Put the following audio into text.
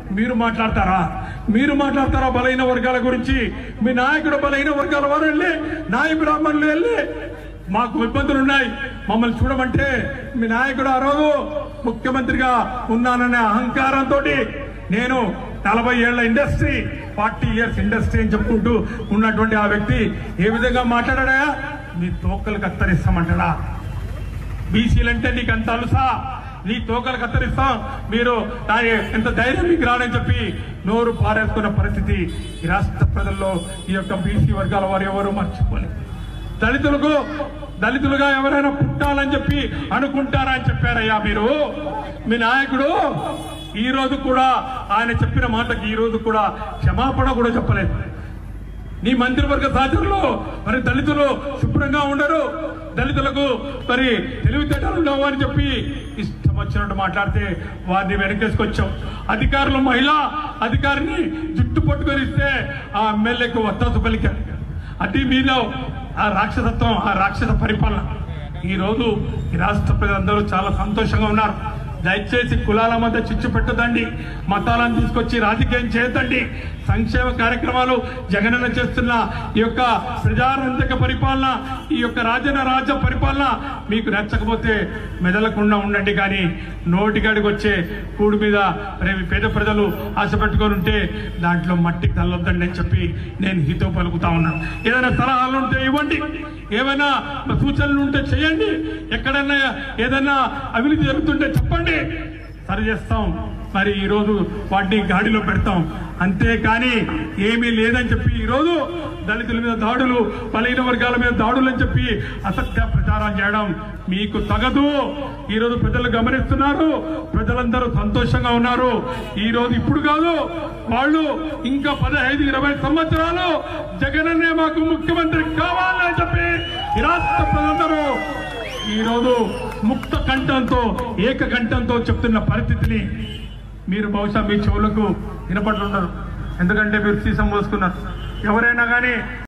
మీరు మాట్లాడతారా మీరు మాట్లాడతారా బలైన వర్గాల గురించి మీ నాయకుడు బలైన వర్గాల వారు వెళ్ళి నాయ బ్రాహ్మణులు వెళ్ళి మాకు ఇబ్బందులు ఉన్నాయి మమ్మల్ని చూడమంటే మీ నాయకుడు ఆ రోజు ముఖ్యమంత్రిగా ఉన్నాననే అహంకారంతో నేను నలభై ఏళ్ల ఇండస్ట్రీ ఫార్టీ ఇయర్స్ ఇండస్ట్రీ అని చెప్పుకుంటూ ఉన్నటువంటి ఆ వ్యక్తి ఏ విధంగా మాట్లాడా మీ తోకలు కత్తరిస్తామంటాడా బీసీలంటే నీకు అంత అలుసా నీ తోకలు కత్తరిస్తాం మీరు నా ఎంత ధైర్యం మీకు రానని చెప్పి నోరు పారేసుకున్న పరిస్థితి ఈ రాష్ట్ర ప్రజల్లో ఈ యొక్క బీసీ వర్గాల వారు ఎవరు మర్చిపోలేదు దళితులకు దళితులుగా ఎవరైనా పుట్టాలని చెప్పి అనుకుంటారా అని చెప్పారయ్యా మీరు మీ నాయకుడు ఈ రోజు కూడా ఆయన చెప్పిన మాటకి ఈ రోజు కూడా క్షమాపణ కూడా చెప్పలేదు నీ మంత్రివర్గ సహచరులు మరి దళితులు శుభ్రంగా ఉండరు దళితులకు మరి తెలివితేటలు ఉండవు అని చెప్పి ఇష్టం వచ్చినట్టు మాట్లాడితే వారిని వెనకేసుకొచ్చాం అధికారులు మహిళా అధికారిని జుట్టు పట్టుకొని ఇస్తే ఆ ఎమ్మెల్యేకు వత్తాసు పలికారు అది మీలో ఆ రాక్షసత్వం ఆ రాక్షస పరిపాలన ఈ రోజు ఈ రాష్ట్ర ప్రజలందరూ చాలా సంతోషంగా ఉన్నారు దయచేసి కులాల మధ్య చిచ్చు పెట్టదండి మతాలను తీసుకొచ్చి రాజకీయం చేయొద్దండి సంక్షేమ కార్యక్రమాలు జగనన్న చేస్తున్న ఈ యొక్క ప్రజారంజక పరిపాలన ఈ యొక్క రాజన రాజ్య పరిపాలన మీకు నచ్చకపోతే మెదలకుండా ఉండండి కానీ నోటికాడికి వచ్చే కూడి మీద రేపు పేద ప్రజలు ఆశ పెట్టుకొని ఉంటే దాంట్లో మట్టికి తల్లొద్దండి అని చెప్పి నేను హితో పలుకుతా ఉన్నాను ఏదైనా సలహాలు ఉంటే ఇవ్వండి ఏమైనా సూచనలు ఉంటే చేయండి ఎక్కడైనా ఏదైనా అవినీతి జరుగుతుంటే చెప్పండి సరి చేస్తాం మరి ఈ రోజు వాటిని గాడిలో పెడతాం అంతేకాని ఏమీ లేదని చెప్పి ఈ రోజు దళితుల మీద దాడులు బలహీన వర్గాల మీద దాడులు అని చెప్పి అసత్య ప్రచారం చేయడం మీకు తగదు ఈ రోజు ప్రజలు గమనిస్తున్నారు ప్రజలందరూ సంతోషంగా ఉన్నారు ఈ రోజు ఇప్పుడు కాదు వాళ్ళు ఇంకా పదహైదు ఇరవై సంవత్సరాలు జగనన్నే మాకు ముఖ్యమంత్రి కావాలని చెప్పి ఈ రాష్ట్ర ప్రజలందరూ ఈ రోజు ముక్త కంఠంతో ఏక కంఠంతో చెప్తున్న పరిస్థితిని మీరు బహుశా మీ చెవులకు వినపట్లుండరు ఎందుకంటే మీరు సీసం పోసుకున్నారు ఎవరైనా కానీ